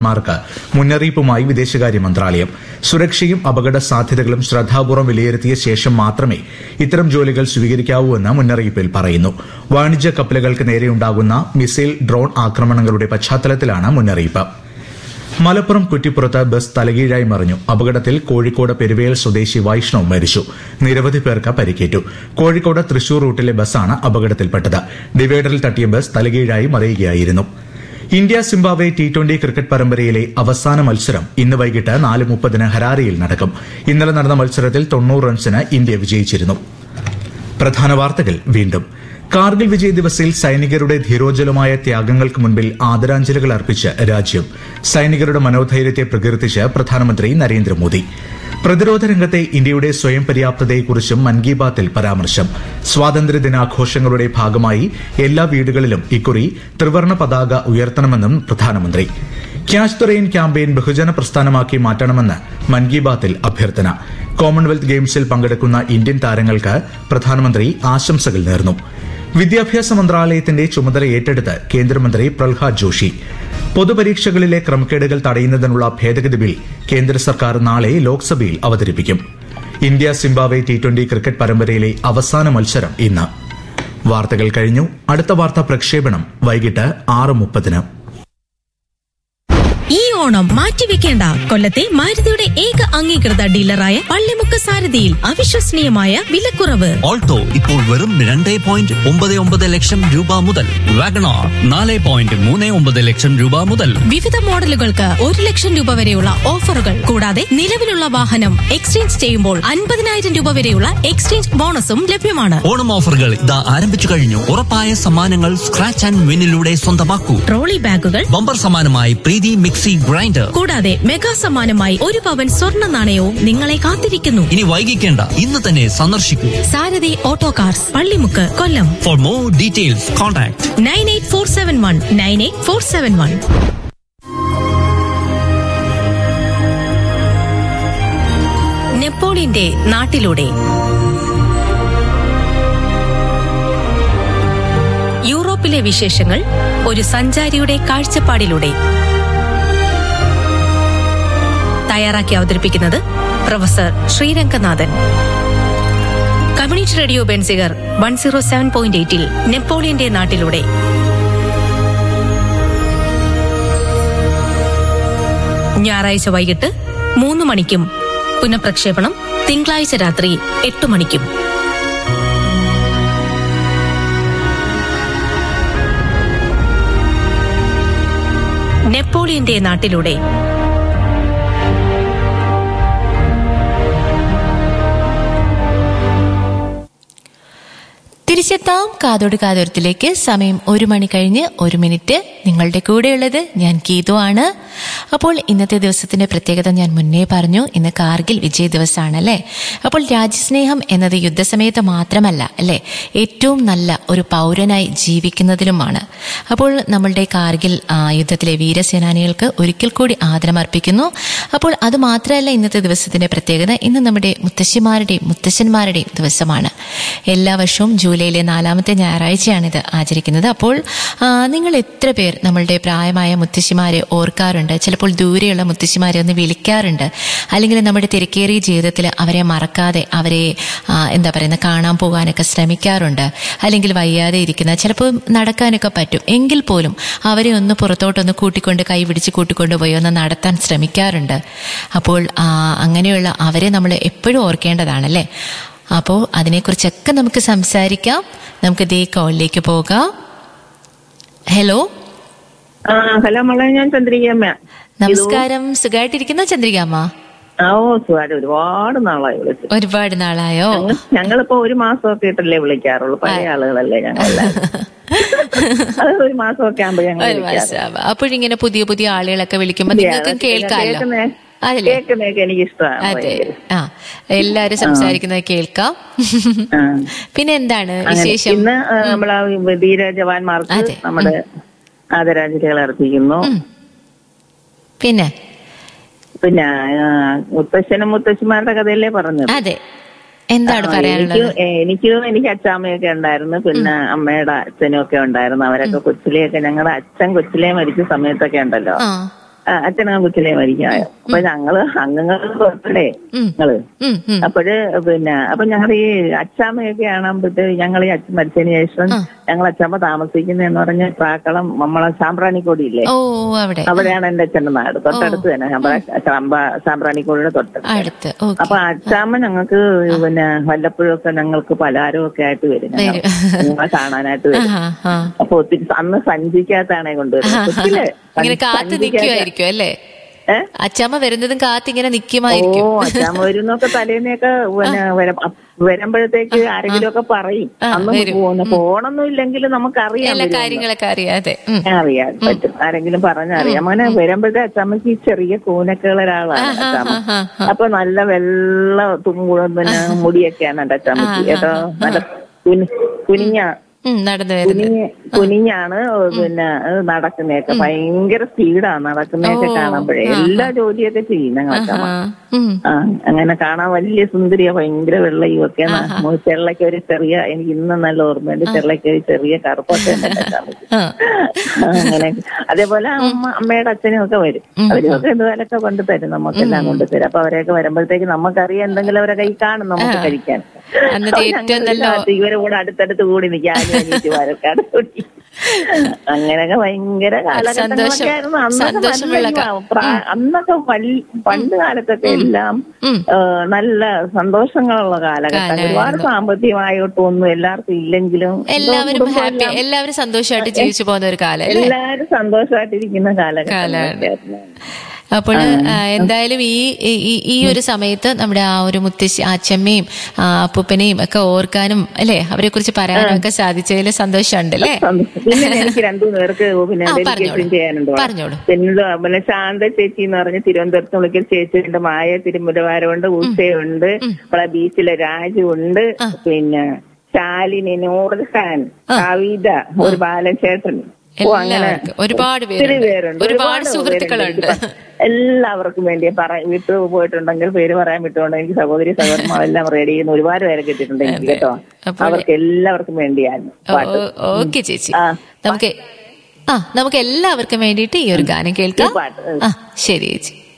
Mark മുന്നറിയിപ്പുമായി വിദേശകാര്യ മന്ത്രാലയം സുരക്ഷയും അപകട സാധ്യതകളും ശ്രദ്ധാപൂർവ്വം വിലയിരുത്തിയ ശേഷം മാത്രമേ ഇത്തരം ജോലികൾ സ്വീകരിക്കാവൂ എന്ന് മുന്നറിയിപ്പിൽ പറയുന്നു വാണിജ്യ കപ്പലുകൾക്ക് നേരെയുണ്ടാകുന്ന മിസൈൽ ഡ്രോൺ ആക്രമണങ്ങളുടെ പശ്ചാത്തലത്തിലാണ് മുന്നറിയിപ്പ് മലപ്പുറം കുറ്റിപ്പുറത്ത് ബസ് തലകീഴായി മറിഞ്ഞു അപകടത്തിൽ കോഴിക്കോട് പെരുവേൽ സ്വദേശി വൈഷ്ണവ് മരിച്ചു നിരവധി പേർക്ക് പരിക്കേറ്റു കോഴിക്കോട് തൃശൂർ റൂട്ടിലെ ബസ്സാണ് അപകടത്തിൽപ്പെട്ടത് ഡിവൈഡറിൽ തട്ടിയ ബസ് തലകീഴായി മറിയുകയായിരുന്നു India Zimbabwe T twenty cricket പരമ്പരയിലെ അവസാന മത്സരം ഇന്ന് വൈകിട്ട് നാല് മുപ്പതിന് ഹരാരയിൽ നടക്കും ഇന്നലെ നടന്ന മത്സരത്തിൽ തൊണ്ണൂറ് റൺസിന് ഇന്ത്യ വിജയിച്ചിരുന്നു പ്രധാന വാർത്തകൾ വീണ്ടും കാർഗിൽ വിജയ് ദിവസിൽ സൈനികരുടെ ധീരോജ്വലമായ ത്യാഗങ്ങൾക്ക് മുൻപിൽ ആദരാഞ്ജലികൾ അർപ്പിച്ച് രാജ്യം സൈനികരുടെ മനോധൈര്യത്തെ പ്രകീർത്തിച്ച് പ്രധാനമന്ത്രി നരേന്ദ്രമോദി പ്രതിരോധ രംഗത്തെ ഇന്ത്യയുടെ സ്വയം പര്യാപ്തതയെക്കുറിച്ചും മൻ കി ബാത്തിൽ പരാമർശം സ്വാതന്ത്ര്യദിനാഘോഷങ്ങളുടെ ഭാഗമായി എല്ലാ വീടുകളിലും ഇക്കുറി ത്രിവർണ പതാക ഉയർത്തണമെന്നും പ്രധാനമന്ത്രി ക്യാച്ച് ദ റെയിൻ ക്യാമ്പയിൻ ബഹുജന പ്രസ്ഥാനമാക്കി മാറ്റണമെന്ന് മൻ കി ബാത്തിൽ അഭ്യർത്ഥന കോമൺവെൽത്ത് ഗെയിംസിൽ പങ്കെടുക്കുന്ന ഇന്ത്യൻ താരങ്ങൾക്ക് പ്രധാനമന്ത്രി ആശംസകൾ നേർന്നു വിദ്യാഭ്യാസ മന്ത്രാലയത്തിന്റെ ചുമതല ഏറ്റെടുത്ത് കേന്ദ്രമന്ത്രി പ്രഹ്ലാദ് ജോഷി പൊതുപരീക്ഷകളിലെ ക്രമക്കേടുകൾ തടയുന്നതിനുള്ള ഭേദഗതി ബിൽ കേന്ദ്ര സർക്കാർ നാളെ ലോക്സഭയിൽ അവതരിപ്പിക്കും India Zimbabwe T twenty cricket പരമ്പരയിലെ അവസാന മത്സരം ഇന്ന് വാർത്തകൾ കഴിഞ്ഞു അടുത്ത വാർത്താ പ്രക്ഷേപണം വൈകിട്ട് ആറ് മുപ്പതിന് ഈ ഓണം മാറ്റിവെക്കേണ്ട കൊല്ലത്തെ മാരുതിയുടെ ഏക അംഗീകൃത ഡീലറായ പള്ളിമുക്ക് സാരഥിയിൽ അവിശ്വസനീയമായ വിലക്കുറവ് ഓൾട്ടോ ഇപ്പോൾ വെറും രണ്ട് പോയിന്റ് ഒമ്പത് ഒമ്പത് ലക്ഷം രൂപ മുതൽ വാഗണാർ നാല് പോയിന്റ് മൂന്ന് ഒമ്പത് ലക്ഷം രൂപ മുതൽ വിവിധ മോഡലുകൾക്ക് ഒരു ലക്ഷം രൂപ വരെയുള്ള ഓഫറുകൾ കൂടാതെ നിലവിലുള്ള വാഹനം എക്സ്ചേഞ്ച് ചെയ്യുമ്പോൾ അൻപതിനായിരം രൂപ വരെയുള്ള എക്സ്ചേഞ്ച് ബോണസും ലഭ്യമാണ് ഓണം ഓഫറുകൾ ഇതാ ആരംഭിച്ചു കഴിഞ്ഞു ഉറപ്പായ സമ്മാനങ്ങൾ സ്ക്രാച്ച് ആൻഡ് വിന്നിലൂടെ സ്വന്തമാക്കൂ ട്രോളി ബാഗുകൾ ബമ്പർ സമ്മാനമായി പ്രീതി മിക്സി ഗ്രൈൻഡർ കൂടാതെ മെഗാ സമ്മാനമായി ഒരു പവൻ സ്വർണ്ണ നാണയവും നിങ്ങളെ കാത്തിരിക്കുന്നു ഇനി വൈകിക്കേണ്ട ഇന്ന് തന്നെ സന്ദർശിക്കൂ Sarathi auto cars Pallimukku Kollam for more details contact nine eight four seven one nine eight four seven one നെപ്പോളിയന്റെ നാട്ടിലൂടെ യൂറോപ്പിലെ വിശേഷങ്ങൾ ഒരു സഞ്ചാരിയുടെ കാഴ്ചപ്പാടിലൂടെ തയ്യാറാക്കി അവതരിപ്പിക്കുന്നത് professor Sreeranganathan community radio Benziger one zero seven point എയ്റ്റിൽ നെപ്പോളിയന്റെ നാട്ടിലൂടെ ഞായറാഴ്ച വൈകിട്ട് മൂന്ന് മണിക്കും പുനഃപ്രക്ഷേപണം തിങ്കളാഴ്ച രാത്രി എട്ട് മണിക്കും നെപ്പോളിയന്റെ നാട്ടിലൂടെ തിരിച്ചെത്താം കാതോട് കാതോരത്തിലേക്ക് സമയം ഒരു മണി കഴിഞ്ഞ് ഒരു മിനിറ്റ് നിങ്ങളുടെ കൂടെയുള്ളത് ഞാൻ ഗീതു ആണ് അപ്പോൾ ഇന്നത്തെ ദിവസത്തിന്റെ പ്രത്യേകത ഞാൻ മുന്നേ പറഞ്ഞു ഇന്ന് കാർഗിൽ വിജയ് ദിവസമാണ് അല്ലേ അപ്പോൾ രാജ്യസ്നേഹം എന്നത് യുദ്ധസമയത്ത് മാത്രമല്ല അല്ലേ ഏറ്റവും നല്ല ഒരു പൗരനായി ജീവിക്കുന്നതിലുമാണ് അപ്പോൾ നമ്മളുടെ കാർഗിൽ ആ, യുദ്ധത്തിലെ വീരസേനാനികൾക്ക് ഒരിക്കൽ കൂടി ആദരമർപ്പിക്കുന്നു അപ്പോൾ അത് മാത്രമല്ല ഇന്നത്തെ ദിവസത്തിന്റെ പ്രത്യേകത ഇന്ന് നമ്മുടെ മുത്തശ്ശിമാരുടെയും മുത്തശ്ശന്മാരുടെയും ദിവസമാണ് എല്ലാ വർഷവും ജൂലൈയിലെ നാലാമത്തെ ഞായറാഴ്ചയാണിത് ആചരിക്കുന്നത് അപ്പോൾ ആ, നിങ്ങൾ എത്ര പേർ നമ്മളുടെ പ്രായമായ മുത്തശ്ശിമാരെ ഓർക്കാറുണ്ട് ചിലപ്പോൾ ദൂരെയുള്ള മുത്തശ്ശിമാരെ ഒന്ന് വിളിക്കാറുണ്ട് അല്ലെങ്കിൽ നമ്മുടെ തിരക്കേറിയ ജീവിതത്തിൽ അവരെ മറക്കാതെ അവരെ ആ, എന്താ പറയുന്ന കാണാൻ പോകാനൊക്കെ ശ്രമിക്കാറുണ്ട് അല്ലെങ്കിൽ വയ്യാതെ ഇരിക്കുന്ന ചിലപ്പോൾ നടക്കാനൊക്കെ പറ്റും എങ്കിൽ പോലും അവരെ ഒന്ന് പുറത്തോട്ടൊന്ന് കൂട്ടിക്കൊണ്ട് കൈ പിടിച്ച് കൂട്ടിക്കൊണ്ട് പോയി ഒന്ന് നടത്താൻ ശ്രമിക്കാറുണ്ട് അപ്പോൾ ആ, അങ്ങനെയുള്ള അവരെ നമ്മൾ എപ്പോഴും ഓർക്കേണ്ടതാണല്ലേ അപ്പോൾ അതിനെക്കുറിച്ചൊക്കെ നമുക്ക് സംസാരിക്കാം നമുക്ക് ദേ കോളിലേക്ക് പോകാം ഹലോ ആ ഹലോ മോളെ ഞാൻ ചന്ദ്രികമ്മ നമസ്കാരം സുഖമായിട്ടിരിക്കുന്ന ചന്ദ്രികാമ്മ ആ ഓ സുഖായിട്ട് ഒരുപാട് നാളായി വിളിച്ചു ഒരുപാട് നാളായോ ഞങ്ങളിപ്പോ ഒരു മാസമൊക്കെ ഇട്ടല്ലേ വിളിക്കാറുള്ളൂ പഴയ ആളുകളല്ലേ ഞങ്ങളെല്ലാം അത് ഒരു മാസമൊക്കെ ആകുമ്പോ ഞങ്ങൾ ഒരു മാസം അപ്പോഴിങ്ങനെ പുതിയ പുതിയ ആളുകളൊക്കെ വിളിക്കുമ്പോ നിങ്ങൾക്ക് കേൾക്കാമല്ലോ അതല്ലേ കേൾക്കുന്നതൊക്കെ എനിക്ക് ഇഷ്ടമാണ് അതെ ആ എല്ലാരും സംസാരിക്കുന്നത് കേൾക്കാം പിന്നെ എന്താണ് വിശേഷം ഇന്ന് ആ, നമ്മളെ ധീര ജവാന്മാർക്ക് അതെ. നമ്മുടെ ആദരാഞ്ജലികൾ അർപ്പിക്കുന്നു പിന്നെ പിന്നെ ആ, മുത്തശ്ശനും മുത്തശ്ശിമാരുടെ കഥയല്ലേ പറഞ്ഞത് അതെ എന്താണ് ആ, പറയാനുള്ളത് എനിക്ക് എനിക്ക് എനിക്ക് അച്ചാമ്മയൊക്കെ ഉണ്ടായിരുന്നു പിന്നെ അമ്മയുടെ അച്ഛനും ഒക്കെ ഉണ്ടായിരുന്നു അവരൊക്കെ കൊച്ചിലെയൊക്കെ ഞങ്ങളുടെ അച്ഛൻ കൊച്ചിലെ മരിച്ച സമയത്തൊക്കെ ഉണ്ടല്ലോ ആ ആ, അച്ഛനാ കൊച്ചിലെ മരിക്കായോ അപ്പൊ ഞങ്ങള് അംഗങ്ങൾ ബർത്ത്ഡേ ഉം. ഞങ്ങള് ഉം, ഉം. അപ്പോഴ് പിന്നെ അപ്പൊ ഞങ്ങൾ ഈ അച്ചാമ്മയൊക്കെ ആണുമ്പോഴത്തെ ഞങ്ങൾ ഈ അച്ഛൻ മരിച്ചതിന് ശേഷം ഞങ്ങൾ അച്ചാമ്മ താമസിക്കുന്നതെന്ന് പറഞ്ഞ പ്രാക്കളം നമ്മളെ സാമ്പ്രാണിക്കോടി ഇല്ലേ ഓ അവിടെ അവിടെയാണ് എന്റെ അച്ഛന്റെ നാട് തൊട്ടടുത്ത് തന്നെ സാമ്പ്രാ- സാമ്പ്രാ- സാമ്പ്രാണിക്കോടിയുടെ തൊട്ടടുത്ത് അടുത്ത് ഓക്കെ അപ്പൊ അച്ചാമ്മ ഞങ്ങൾക്ക് പിന്നെ വല്ലപ്പോഴും ഒക്കെ ഞങ്ങൾക്ക് പലഹാരവും ഒക്കെ ആയിട്ട് വരും ഞങ്ങൾ. ഞങ്ങളെ കാണാനായിട്ട് വരും അപ്പൊ ഒത്തിരി അന്ന് സഞ്ചിക്കകത്താണേ കൊണ്ടുവരുന്നത് കൊച്ചിലെ ഇങ്ങനെ കാത്തു സഞ്ചിക്കകത്ത് നിൽക്കുമായിരിക്കും അല്ലേ ഏ? അച്ചാമ്മ വരുന്നതും കാത്ത് ഇങ്ങനെ ഓ നിൽക്കുമായിരിക്കും അച്ചാമ്മ വരുന്നൊക്കെ തലേന്നൊക്കെ പിന്നെ വരം- അ- വരുമ്പോഴത്തേക്ക് ആരെങ്കിലും ഒക്കെ പറയും ആ, അന്ന് വരും. പോകുന്ന പോണൊന്നും ഇല്ലെങ്കിൽ നമുക്കറിയാം എല്ലാ വരുമെന്ന്. കാര്യങ്ങളൊക്കെ അറിയാതെ ഉം. അറിയാം പറ്റും ആരെങ്കിലും പറഞ്ഞറിയാം അങ്ങനെ വരുമ്പോഴത്തെ അച്ചമ്മക്ക് ഈ ചെറിയ കൂനക്കുള്ള ഒരാളാണ് അച്ചമ്മ ആ, ആ. അപ്പൊ നല്ല വെള്ള തുമ്പു പിന്നെ മുടിയൊക്കെയാണ് എന്റെ അച്ചമ്മക്ക് കേട്ടോ നല്ല കുനി കുനിഞ്ഞ ഉം, നടന്നു വരുന്നത് കുനിഞ്ഞ് കുനിഞ്ഞാണ് പിന്നെ നടക്കുന്നതൊക്കെ ഭയങ്കര സ്പീഡാണ് നടക്കുന്നതൊക്കെ കാണുമ്പോഴേ എല്ലാ ജോലിയൊക്കെ ചെയ്യും ഞങ്ങളച്ചമ്മ ആ, ഉം. ആ അങ്ങനെ കാണാൻ വലിയ സുന്ദരിയാ ഭയങ്കര വെള്ളയും ഒക്കെ ചെള്ളയ്ക്ക് ഒരു ചെറിയ എനിക്ക് ഇന്നും നല്ല ഓർമ്മയുണ്ട് ചെള്ളയ്ക്ക് ഒരു ചെറിയ കറുപ്പൊക്കെ ഉണ്ട് എൻ്റെ അച്ചാമ്മയ്ക്ക്. ആ. അങ്ങനെ അതേപോലെ അമ്മ അമ്മയുടെ അച്ഛനും ഒക്കെ വരും അവരൊക്കെ എന്തുകാലൊക്കെ കൊണ്ടു തരും നമുക്കെല്ലാം കൊണ്ടു തരും അപ്പൊ അവരെയൊക്കെ വരുമ്പോഴത്തേക്ക് നമുക്കറിയാം എന്തെങ്കിലും അവരെ കൈ കാണും നമുക്ക് കഴിക്കാൻ അന്നത്തെ അപ്പൊ ഏറ്റവും ഞങ്ങൾ നല്ല- ഇതിനകത്ത് ഇവരെ കൂടെ അടുത്തടുത്ത് കൂടി നിൽക്കാനും അനിയത്തിമാരൊക്കെ കൂടി അങ്ങനെയൊക്കെ ഭയങ്കര കാലഘട്ടങ്ങളൊക്കെ ആയിരുന്നു അന്നൊക്കെ സന്തോഷമുള്ള നല്ല ഇതാ. പ്രാ- അന്നൊക്കെ വൽ- പണ്ട് കാലത്തൊക്കെ എല്ലാം ഉം. ഏ, നല്ല സന്തോഷങ്ങളുള്ള കാലഘട്ടം കാലമായിരുന്നു. ഒരുപാട് സാമ്പത്തികമായിട്ടൊന്നും എല്ലാവർക്കും ഇല്ലെങ്കിലും എല്ലാവരും കുടുംബം ഹാപ്പി എല്ലാം- എല്ലാവരും സന്തോഷമായിട്ട് ജീവിച്ചു പോകുന്ന ഒരു കാലം അല്ലേ എല്ലാരും സന്തോഷമായിട്ടിരിക്കുന്ന കാലമാണ്. കാലഘട്ടം അപ്പോൾ എന്തായാലും ഈ ഈ- ഈ ഒരു സമയത്ത് നമ്മുടെ ആ ഒരു മുത്തശ്ശി അച്ഛമ്മയും ആ, അപ്പൂപ്പനെയും ഒക്കെ ഓർക്കാനും അല്ലെ അവരെ കുറിച്ച് പറയാനും ഒക്കെ സാധിച്ചതിൽ സന്തോഷമുണ്ട് അല്ലേ പിന്നെ എനിക്ക് രണ്ടു പേർക്ക് പിന്നെ ആ, ഡെലിഗേഷൻ പറഞ്ഞോളൂ. ചെയ്യാനുണ്ട് പറഞ്ഞോളൂ. പിന്നെ പിന്നെ ശാന്ത ചേച്ചി എന്ന് പറഞ്ഞ് തിരുവനന്തപുരത്ത് വിളിക്കൽ ചേച്ചിയുണ്ട് മായ തിരുമുലവാരമുണ്ട് ഉഷയുണ്ട് നമ്മളെ ബീച്ചിലെ രാജു ഉണ്ട് പിന്നെ ശാലിനി നൂർഖാൻ കവിത ഒരു ബാലൻ ചേട്ടൻ ഓ, അങ്ങനെ എല്ലാവർക്കും ഒരുപാട് ഒത്തിരി പേരുണ്ട് പേരുണ്ട് ഒരുപാട് സുഹൃത്തുക്കളുണ്ട് പേരുണ്ട്. എല്ലാവർക്കും വേണ്ടി പറ വിട്ടു പോയിട്ടുണ്ടെങ്കിൽ പേര് പറയാൻ വിട്ടുകൊണ്ട് എനിക്ക് സഹോദരി സഹോദരന്മാരെല്ലാം റെഡി ചെയ്യുന്ന ഒരുപാട് പേരെ കിട്ടിയിട്ടുണ്ട് എനിക്ക് കേട്ടോ അപ്പോൾ- അവർക്ക് എല്ലാവർക്കും വേണ്ടിയാണ് പാട്ട് ഓക്കെ ചേച്ചി ആ. നമുക്ക് ആ നമുക്ക് എല്ലാവർക്കും വേണ്ടിയിട്ട് ഈ ഒരു ഗാനം കേൾക്കാം ഈ പാട്ട്. ആ ശരി ചേച്ചി